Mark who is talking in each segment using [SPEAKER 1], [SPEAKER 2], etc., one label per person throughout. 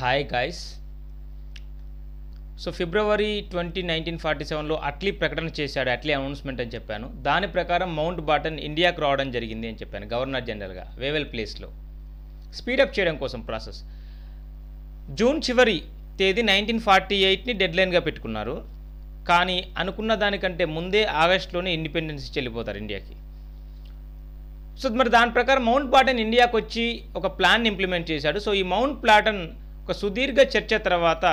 [SPEAKER 1] hi guys so February twenty nineteen forty సెవెన్లో Attlee ప్రకటన చేశాడు అట్లీ అనౌన్స్మెంట్ అని చెప్పాను దాని ప్రకారం మౌంట్ బాటన్ ఇండియాకు రావడం జరిగింది అని చెప్పాను గవర్నర్ జనరల్గా వేవెల్ ప్లేస్లో స్పీడప్ చేయడం కోసం ప్రాసెస్ జూన్ చివరి తేదీ నైన్టీన్ ఫార్టీ ఎయిట్ని డెడ్లైన్గా పెట్టుకున్నారు కానీ అనుకున్న దానికంటే ముందే ఆగస్టులోనే ఇండిపెండెన్స్ ఇచ్చి వెళ్ళిపోతారు ఇండియాకి సో మరి దాని ప్రకారం మౌంట్ బాటన్ ఇండియాకి వచ్చి ఒక ప్లాన్ ఇంప్లిమెంట్ చేశాడు సో ఈ మౌంట్ ప్లాటన్ ఒక సుదీర్ఘ చర్చ తర్వాత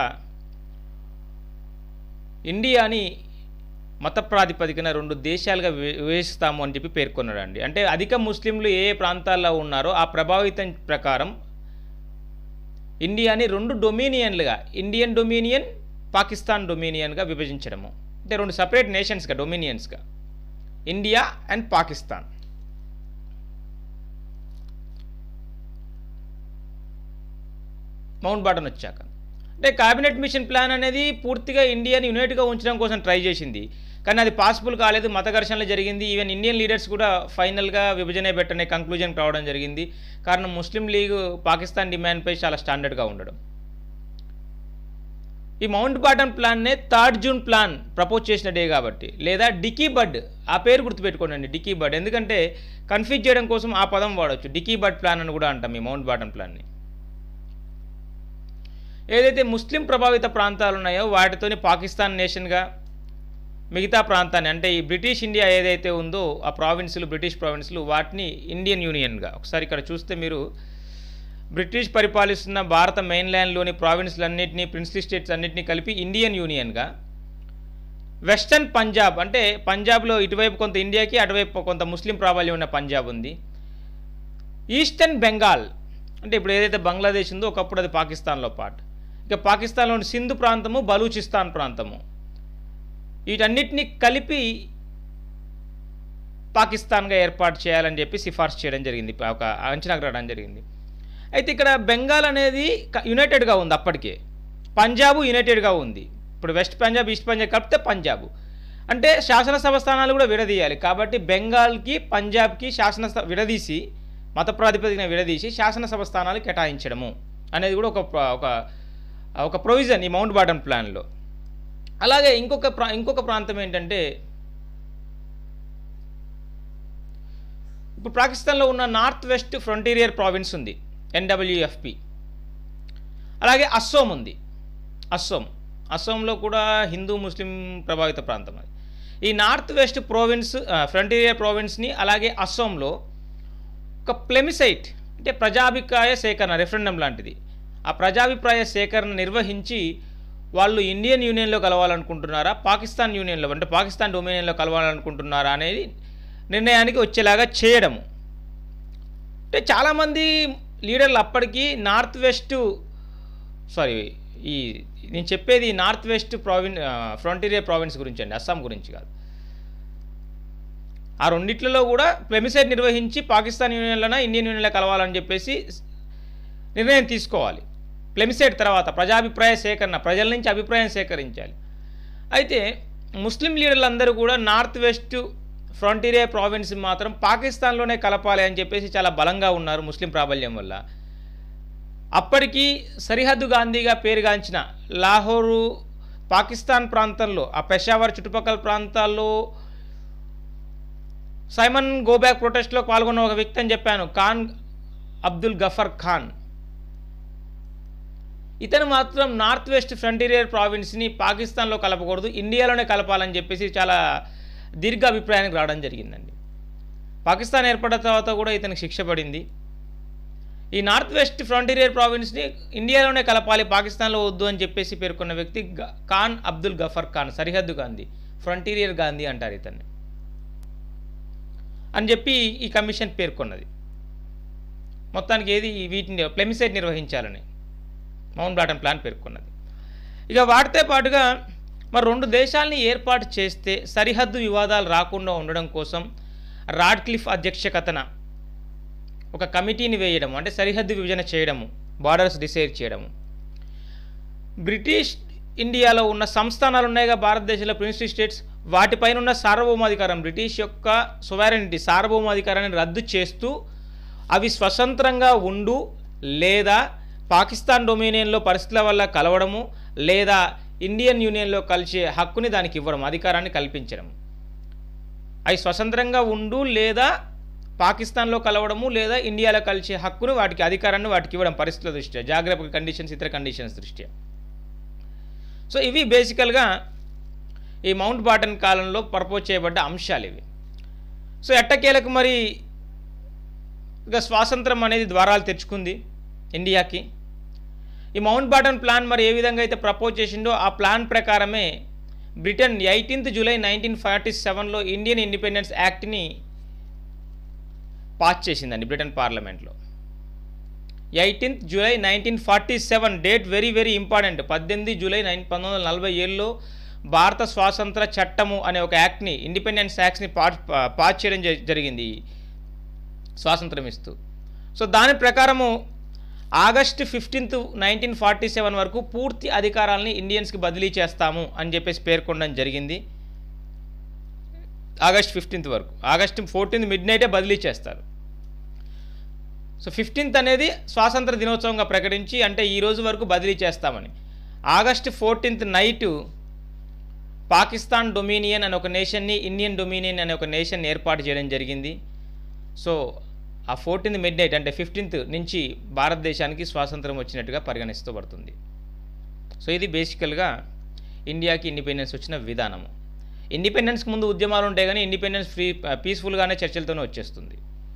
[SPEAKER 1] ఇండియాని మత ప్రాతిపదికన రెండు దేశాలుగా విభ- విభజిస్తాము అని చెప్పి పేర్కొన్నాడు అండి అంటే అధిక ముస్లింలు ఏ ఏ ప్రాంతాల్లో ఉన్నారో ఆ ప్రభావితం ప్రకారం ఇండియాని రెండు డొమినియన్లుగా ఇండియన్ డొమినియన్ పాకిస్తాన్ డొమినియన్గా విభజించడము అంటే రెండు సపరేట్ నేషన్స్గా డొమినియన్స్గా India and Pakistan Mountbatten వచ్చాక అంటే కేబినెట్ మిషన్ ప్లాన్ అనేది పూర్తిగా ఇండియాని యునైట్గా ఉంచడం కోసం ట్రై చేసింది కానీ అది పాసిబుల్ కాలేదు మత ఘర్షణలు జరిగింది ఈవెన్ ఇండియన్ లీడర్స్ కూడా ఫైనల్గా విభజనే పెట్టనే కంక్లూజన్కి రావడం జరిగింది కారణం ముస్లిం లీగ్ పాకిస్తాన్ డిమాండ్పై చాలా స్టాండర్డ్గా ఉండడం ఈ మౌంట్ బాటన్ ప్లాన్నే థర్డ్ జూన్ ప్లాన్ ప్రపోజ్ చేసిన డే కాబట్టి లేదా డికీ బడ్ ఆ పేరు గుర్తుపెట్టుకోండి డికీ బడ్ ఎందుకంటే కన్ఫ్యూజ్ చేయడం కోసం ఆ పదం వాడవచ్చు డికీ బడ్ ప్లాన్ అని కూడా అంటాం ఈ మౌంట్ బాటన్ ప్లాన్ని ఏదైతే ముస్లిం ప్రభావిత ప్రాంతాలు ఉన్నాయో వాటితోని పాకిస్తాన్ నేషన్గా మిగతా ప్రాంతాన్ని అంటే ఈ బ్రిటిష్ ఇండియా ఏదైతే ఉందో ఆ ప్రావిన్సులు బ్రిటిష్ ప్రావిన్సులు వాటిని ఇండియన్ యూనియన్గా ఒకసారి ఇక్కడ చూస్తే మీరు బ్రిటిష్ పరిపాలిస్తున్న భారత మెయిన్ల్యాండ్లోని ప్రావిన్స్లన్నింటినీ ప్రిన్స్లీ స్టేట్స్ అన్నింటినీ కలిపి ఇండియన్ యూనియన్గా వెస్టర్న్ పంజాబ్ అంటే పంజాబ్లో ఇటువైపు కొంత ఇండియాకి అటువైపు కొంత ముస్లిం ప్రాబల్యం ఉన్న పంజాబ్ ఉంది ఈస్టర్న్ బెంగాల్ అంటే ఇప్పుడు ఏదైతే బంగ్లాదేశ్ ఉందో ఒకప్పుడు అది పాకిస్తాన్లో పార్ట్ ఇక పాకిస్తాన్లోని సింధు ప్రాంతము బలూచిస్తాన్ ప్రాంతము వీటన్నిటిని కలిపి పాకిస్తాన్గా ఏర్పాటు చేయాలని చెప్పి సిఫార్సు చేయడం జరిగింది ఒక అంచనాకు రావడం జరిగింది అయితే ఇక్కడ బెంగాల్ అనేది క- యునైటెడ్గా ఉంది అప్పటికే పంజాబ్ యునైటెడ్గా ఉంది ఇప్పుడు వెస్ట్ పంజాబ్ ఈస్ట్ పంజాబ్ కలిపితే పంజాబ్ అంటే శాసనసభ స్థానాలు కూడా విడదీయాలి కాబట్టి బెంగాల్కి పంజాబ్కి శాసనసభ విడదీసి మత ప్రాతిపదికన విడదీసి శాసనసభ స్థానాలు కేటాయించడము అనేది కూడా ఒక ప్ర- ఒక ఒక ప్రొవిజన్ ఈ మౌంట్ బాటన్ ప్లాన్లో అలాగే ఇంకొక ప్రా ఇంకొక ప్రాంతం ఏంటంటే ఇప్పుడు పాకిస్తాన్లో ఉన్న నార్త్ వెస్ట్ ఫ్రంటీరియర్ ప్రావిన్స్ ఉంది ఎన్డబ్ల్యూఎఫ్పి అలాగే అస్సోం ఉంది అస్సోం అస్సోంలో కూడా హిందూ ముస్లిం ప్రభావిత ప్రాంతం అది ఈ నార్త్ వెస్ట్ ప్రోవిన్స్ ఫ్రంటీరియర్ ప్రావిన్స్ని అలాగే అస్సోంలో ఒక ప్లెమిసైట్ అంటే ప్రజాభిప్రాయ సేకరణ రెఫరెండం లాంటిది ఆ ప్రజాభిప్రాయ సేకరణ నిర్వహించి వాళ్ళు ఇండియన్ యూనియన్లో కలవాలనుకుంటున్నారా పాకిస్తాన్ యూనియన్లో అంటే పాకిస్తాన్ డొమినియన్లో కలవాలనుకుంటున్నారా అనేది నిర్ణయానికి వచ్చేలాగా చేయడము అంటే చాలామంది లీడర్లు అప్పటికి నార్త్ వెస్ట్ సారీ ఈ నేను చెప్పేది north west province frontier province గురించి అండి అస్సాం గురించి కాదు ఆ రెండిట్లలో కూడా ప్రెమిసైడ్ నిర్వహించి పాకిస్తాన్ యూనియన్లోనా ఇండియన్ యూనియన్లో కలవాలని చెప్పేసి నిర్ణయం తీసుకోవాలి ప్లెమిసైడ్ తర్వాత ప్రజాభిప్రాయ సేకరణ ప్రజల నుంచి అభిప్రాయం సేకరించాలి అయితే ముస్లిం లీడర్లందరూ కూడా నార్త్ వెస్ట్ ఫ్రంటీరియర్ ప్రావిన్స్ మాత్రం పాకిస్తాన్లోనే కలపాలి అని చెప్పేసి చాలా బలంగా ఉన్నారు ముస్లిం ప్రాబల్యం వల్ల అప్పటికి సరిహద్దు గాంధీగా పేరుగాంచిన లాహోరు పాకిస్తాన్ ప్రాంతంలో ఆ పెషావర్ చుట్టుపక్కల ప్రాంతాల్లో సైమన్ గోబ్యాక్ ప్రొటెస్ట్లో పాల్గొన్న ఒక వ్యక్తి అని చెప్పాను ఖాన్ అబ్దుల్ గఫర్ ఖాన్ ఇతను మాత్రం నార్త్ వెస్ట్ ఫ్రంటీరియర్ ప్రావిన్స్ని పాకిస్తాన్లో కలపకూడదు ఇండియాలోనే కలపాలని చెప్పేసి చాలా దీర్ఘ అభిప్రాయానికి రావడం జరిగిందండి పాకిస్తాన్ ఏర్పడిన తర్వాత కూడా ఇతనికి శిక్ష పడింది ఈ నార్త్ వెస్ట్ ఫ్రంటీరియర్ ప్రావిన్స్ని ఇండియాలోనే కలపాలి పాకిస్తాన్లో వద్దు అని చెప్పేసి పేర్కొన్న వ్యక్తి గ- ఖాన్ అబ్దుల్ గఫర్ ఖాన్ సరిహద్దు గాంధీ ఫ్రంటీరియర్ గాంధీ అంటారు ఇతన్ని అని చెప్పి ఈ కమిషన్ పేర్కొన్నది మొత్తానికి ఏది వీటిని ప్లెమిసైట్ నిర్వహించాలని మౌంట్ బాటన్ ప్లాన్ పేర్కొన్నది ఇక వాటితో పాటుగా మరి రెండు దేశాలని ఏర్పాటు చేస్తే సరిహద్దు వివాదాలు రాకుండా ఉండడం కోసం రాడ్క్లిఫ్ అధ్యక్షకతన ఒక కమిటీని వేయడం అంటే సరిహద్దు విభజన చేయడము బార్డర్స్ డిసైడ్ చేయడము బ్రిటిష్ ఇండియాలో ఉన్న సంస్థానాలు ఉన్నాయిగా భారతదేశంలో ప్రిన్స్లీ స్టేట్స్ వాటిపైన ఉన్న సార్వభౌమాధికారం బ్రిటిష్ యొక్క సొవారెనిటీ సార్వభౌమాధికారాన్ని రద్దు చేస్తూ అవి స్వతంత్రంగా ఉండు లేదా పాకిస్తాన్ డొమినియన్లో పరిస్థితుల వల్ల కలవడము లేదా ఇండియన్ యూనియన్లో కలిసే హక్కుని దానికి ఇవ్వడం అధికారాన్ని కల్పించడం అవి స్వతంత్రంగా ఉండు లేదా పాకిస్తాన్లో కలవడము లేదా ఇండియాలో కలిసే హక్కును వాటికి అధికారాన్ని వాటికి ఇవ్వడం పరిస్థితుల దృష్ట్యా జాగ్రఫిక్ కండిషన్స్ ఇతర కండిషన్స్ దృష్ట్యా సో ఇవి బేసికల్గా ఈ మౌంట్ బాటన్ కాలంలో ప్రపోజ్ చేయబడ్డ అంశాలు ఇవి సో ఎట్టకేలకు మరి ఇక స్వాతంత్రం అనేది ద్వారాలు తెచ్చుకుంది ఇండియాకి ఈ మౌంట్ బాటన్ ప్లాన్ మరి ఏ విధంగా అయితే ప్రపోజ్ చేసిండో ఆ ప్లాన్ ప్రకారమే Britain eighteenth July nineteen forty సెవెన్లో ఇండియన్ ఇండిపెండెన్స్ యాక్ట్ని పాస్ చేసిందండి బ్రిటన్ పార్లమెంట్లో eighteenth July nineteen forty seven date very very important పద్దెనిమిది జూలై నైన్ పంతొమ్మిది వందల నలభై ఏడులో భారత స్వాతంత్ర చట్టము అనే ఒక యాక్ట్ని ఇండిపెండెన్స్ యాక్ట్ని పాస్ పాస్ చేయడం జ- జరిగింది స్వాతంత్రం ఇస్తూ సో దాని ప్రకారము August fifteenth nineteen forty seven వరకు పూర్తి అధికారాలని ఇండియన్స్కి బదిలీ చేస్తాము అని చెప్పేసి పేర్కొనడం జరిగింది ఆగస్ట్ ఫిఫ్టీన్త్ వరకు ఆగస్టు ఫోర్టీన్త్ మిడ్ నైటే బదిలీ చేస్తారు సో ఫిఫ్టీన్త్ అనేది స్వాతంత్ర దినోత్సవంగా ప్రకటించి అంటే ఈ రోజు వరకు బదిలీ చేస్తామని August fourteenth night Pakistan dominion అనే ఒక నేషన్ని ఇండియన్ డొమినియన్ అనే ఒక నేషన్ ఏర్పాటు చేయడం జరిగింది సో ఆ ఫోర్టీన్త్ మిడ్ నైట్ అంటే ఫిఫ్టీన్త్ నుంచి భారతదేశానికి స్వాతంత్రం వచ్చినట్టుగా పరిగణిస్తబడుతుంది సో ఇది బేసికల్గా ఇండియాకి ఇండిపెండెన్స్ వచ్చిన విధానము ఇండిపెండెన్స్కి ముందు ఉద్యమాలు ఉంటాయి కానీ ఇండిపెండెన్స్ ఫ్రీ పీస్ఫుల్గానే చర్చలతోనే వచ్చేస్తుంది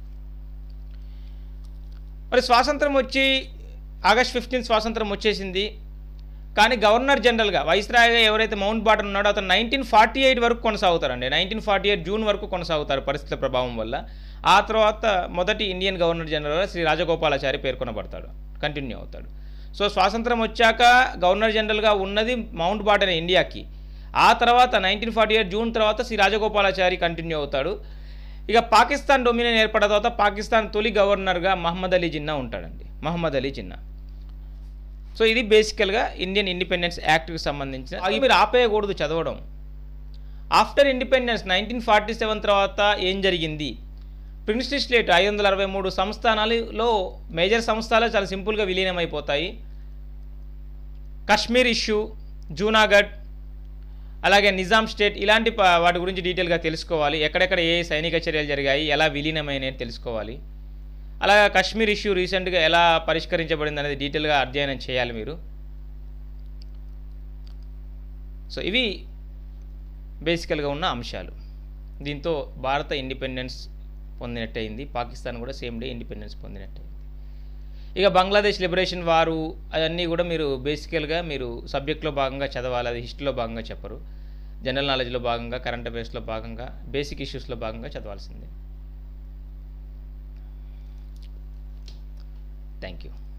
[SPEAKER 1] మరి స్వాతంత్రం వచ్చి ఆగస్ట్ ఫిఫ్టీన్త్ స్వాతంత్రం వచ్చేసింది కానీ గవర్నర్ జనరల్గా వైస్రాయ్గా ఎవరైతే మౌంట్ బాటన్ ఉన్నాడో అతను నైన్టీన్ ఫార్టీ ఎయిట్ వరకు కొనసాగుతారండి నైన్టీన్ ఫార్టీ ఎయిట్ జూన్ వరకు కొనసాగుతారు పరిస్థితుల ప్రభావం వల్ల ఆ తర్వాత మొదటి ఇండియన్ గవర్నర్ జనరల్గా శ్రీ రాజగోపాలాచారి పేర్కొనబడతాడు కంటిన్యూ అవుతాడు సో స్వాతంత్రం వచ్చాక గవర్నర్ జనరల్గా ఉన్నది మౌంట్ బాటన్ ఇండియాకి ఆ తర్వాత నైన్టీన్ ఫార్టీ ఎయిట్ జూన్ తర్వాత శ్రీ రాజగోపాలాచారి కంటిన్యూ అవుతాడు ఇక పాకిస్తాన్ డొమినియన్ ఏర్పడిన తర్వాత పాకిస్తాన్ తొలి గవర్నర్గా మహమ్మద్ అలీ జిన్నా ఉంటాడండి మహమ్మద్ అలీ జిన్నా సో ఇది బేసికల్గా ఇండియన్ ఇండిపెండెన్స్ యాక్ట్కి సంబంధించిన అది మీరు ఆపేయకూడదు చదవడం after independence nineteen forty seven తర్వాత ఏం జరిగింది ప్రిన్స్టీ స్టేట్ ఐదు వందల అరవై మూడు సంస్థానాలలో మేజర్ సంస్థలు చాలా సింపుల్గా విలీనమైపోతాయి కశ్మీర్ ఇష్యూ జూనాగఢ్ అలాగే నిజాం స్టేట్ ఇలాంటి ప- వాటి గురించి డీటెయిల్గా తెలుసుకోవాలి ఎక్కడెక్కడ ఏ సైనిక చర్యలు జరిగాయి ఎలా విలీనమైనాయి తెలుసుకోవాలి అలాగే కశ్మీర్ ఇష్యూ రీసెంట్గా ఎలా పరిష్కరించబడింది అనేది డీటెయిల్గా అధ్యయనం చేయాలి మీరు సో ఇవి బేసికల్గా ఉన్న అంశాలు దీంతో భారత ఇండిపెండెన్స్ పొందినట్టయింది పాకిస్తాన్ కూడా సేమ్ డే ఇండిపెండెన్స్ పొందినట్టయింది ఇక బంగ్లాదేశ్ లిబరేషన్ వారు అవన్నీ కూడా మీరు బేసికల్గా మీరు సబ్జెక్ట్లో భాగంగా చదవాలి అది హిస్టరీలో భాగంగా చెప్పరు జనరల్ నాలెడ్జ్లో భాగంగా కరెంట్ అఫైర్స్లో భాగంగా బేసిక్ ఇష్యూస్లో భాగంగా చదవాల్సిందే థ్యాంక్ యూ